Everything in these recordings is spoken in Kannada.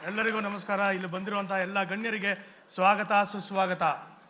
ಎಲ್ಲರಿಗೂ ನಮಸ್ಕಾರ ಇಲ್ಲಿ ಬಂದಿರುವಂತಹ ಎಲ್ಲ ಗಣ್ಯರಿಗೆ ಸ್ವಾಗತ ಸುಸ್ವಾಗತ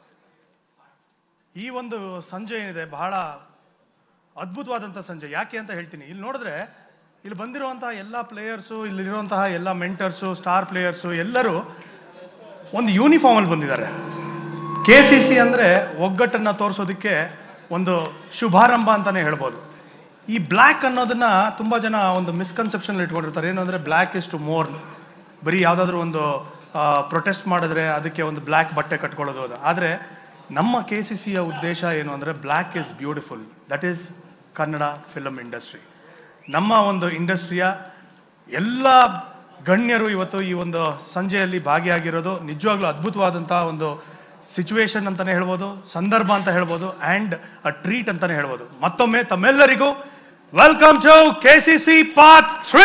ಈ ಒಂದು ಸಂಜೆ ಏನಿದೆ ಬಹಳ ಅದ್ಭುತವಾದಂಥ ಸಂಜೆ ಯಾಕೆ ಅಂತ ಹೇಳ್ತೀನಿ ಇಲ್ಲಿ ನೋಡಿದ್ರೆ ಇಲ್ಲಿ ಬಂದಿರುವಂತಹ ಎಲ್ಲ ಪ್ಲೇಯರ್ಸು ಇಲ್ಲಿರುವಂತಹ ಎಲ್ಲ ಮೆಂಟರ್ಸು ಸ್ಟಾರ್ ಪ್ಲೇಯರ್ಸು ಎಲ್ಲರೂ ಒಂದು ಯೂನಿಫಾರ್ಮಲ್ಲಿ ಬಂದಿದ್ದಾರೆ ಕೆ ಸಿ ಸಿ ಅಂದರೆ ಒಗ್ಗಟ್ಟನ್ನು ತೋರಿಸೋದಕ್ಕೆ ಒಂದು ಶುಭಾರಂಭ ಅಂತಲೇ ಹೇಳ್ಬೋದು ಈ ಬ್ಲ್ಯಾಕ್ ಅನ್ನೋದನ್ನ ತುಂಬ ಜನ ಒಂದು ಮಿಸ್ಕನ್ಸೆಪ್ಷನ್ ಇಟ್ಕೊಂಡಿರ್ತಾರೆ ಏನು ಅಂದರೆ ಬ್ಲ್ಯಾಕ್ ಇಸ್ ಟು ಮೋರ್ ಬರೀ ಯಾವುದಾದ್ರೂ ಒಂದು ಪ್ರೊಟೆಸ್ಟ್ ಮಾಡಿದ್ರೆ ಅದಕ್ಕೆ ಒಂದು ಬ್ಲ್ಯಾಕ್ ಬಟ್ಟೆ ಕಟ್ಕೊಳ್ಳೋದು ಅದು ಆದರೆ ನಮ್ಮ ಕೆ ಸಿ ಸಿಯ ಉದ್ದೇಶ ಏನು ಅಂದರೆ black is beautiful that is Kannada film industry ನಮ್ಮ ಒಂದು ಇಂಡಸ್ಟ್ರಿಯ ಎಲ್ಲ ಗಣ್ಯರು ಇವತ್ತು ಈ ಒಂದು ಸಂಜೆಯಲ್ಲಿ ಭಾಗಿಯಾಗಿರೋದು ನಿಜವಾಗ್ಲೂ ಅದ್ಭುತವಾದಂಥ ಒಂದು ಸಿಚುವೇಶನ್ ಅಂತಲೇ ಹೇಳ್ಬೋದು ಸಂದರ್ಭ ಅಂತ ಹೇಳ್ಬೋದು ಆ್ಯಂಡ್ ಅ ಟ್ರೀಟ್ ಅಂತಲೇ ಹೇಳ್ಬೋದು ಮತ್ತೊಮ್ಮೆ ತಮ್ಮೆಲ್ಲರಿಗೂ welcome to K C C part three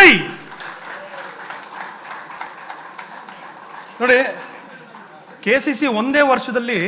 ನೋಡಿ ಕೆ ಸಿ ಸಿ ಒಂದೇ ವರ್ಷದಲ್ಲಿ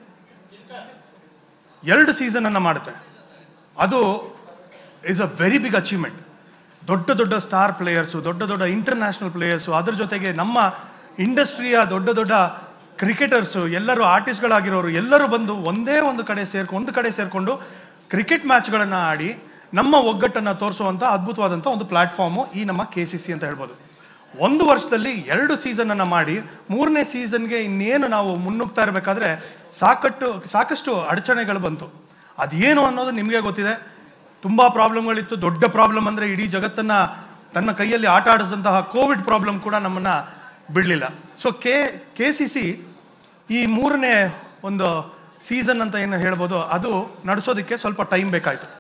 ಎರಡು ಸೀಸನ್ ಅನ್ನ ಮಾಡುತ್ತೆ ಅದು is a very big achievement ದೊಡ್ಡ ದೊಡ್ಡ ಸ್ಟಾರ್ ಪ್ಲೇಯರ್ಸು ದೊಡ್ಡ ದೊಡ್ಡ ಇಂಟರ್ನ್ಯಾಷನಲ್ ಪ್ಲೇಯರ್ಸು ಅದ್ರ ಜೊತೆಗೆ ನಮ್ಮ ಇಂಡಸ್ಟ್ರಿಯ ದೊಡ್ಡ ದೊಡ್ಡ ಕ್ರಿಕೆಟರ್ಸು ಎಲ್ಲರೂ ಆರ್ಟಿಸ್ಟ್ಗಳಾಗಿರೋರು ಎಲ್ಲರೂ ಬಂದು ಒಂದೇ ಒಂದು ಕಡೆ ಸೇರ್ಕೊಂಡು ಒಂದು ಕಡೆ ಸೇರಿಕೊಂಡು ಕ್ರಿಕೆಟ್ ಮ್ಯಾಚ್ಗಳನ್ನು ಆಡಿ ನಮ್ಮ ಒಗ್ಗಟ್ಟನ್ನು ತೋರಿಸುವಂಥ ಅದ್ಭುತವಾದಂಥ ಒಂದು ಪ್ಲ್ಯಾಟ್ಫಾರ್ಮು ಈ ನಮ್ಮ ಕೆ ಸಿ ಸಿ ಅಂತ ಹೇಳ್ಬೋದು ಒಂದು ವರ್ಷದಲ್ಲಿ ಎರಡು ಸೀಸನನ್ನು ಮಾಡಿ ಮೂರನೇ ಸೀಸನ್ಗೆ ಇನ್ನೇನು ನಾವು ಮುನ್ನುಗ್ತಾ ಇರಬೇಕಾದ್ರೆ ಸಾಕಷ್ಟು ಸಾಕಷ್ಟು ಅಡಚಣೆಗಳು ಬಂತು ಅದೇನು ಅನ್ನೋದು ನಿಮಗೆ ಗೊತ್ತಿದೆ ತುಂಬ ಪ್ರಾಬ್ಲಮ್ಗಳಿತ್ತು ದೊಡ್ಡ ಪ್ರಾಬ್ಲಮ್ ಅಂದರೆ ಇಡೀ ಜಗತ್ತನ್ನು ತನ್ನ ಕೈಯಲ್ಲಿ ಆಟ ಆಡಿಸಿದಂತಹ ಕೋವಿಡ್ ಪ್ರಾಬ್ಲಮ್ ಕೂಡ ನಮ್ಮನ್ನು ಬಿಡಲಿಲ್ಲ so K K C C ಈ ಮೂರನೇ ಒಂದು ಸೀಸನ್ ಅಂತ ಏನು ಹೇಳ್ಬೋದು ಅದು ನಡೆಸೋದಕ್ಕೆ ಸ್ವಲ್ಪ ಟೈಮ್ ಬೇಕಾಯಿತು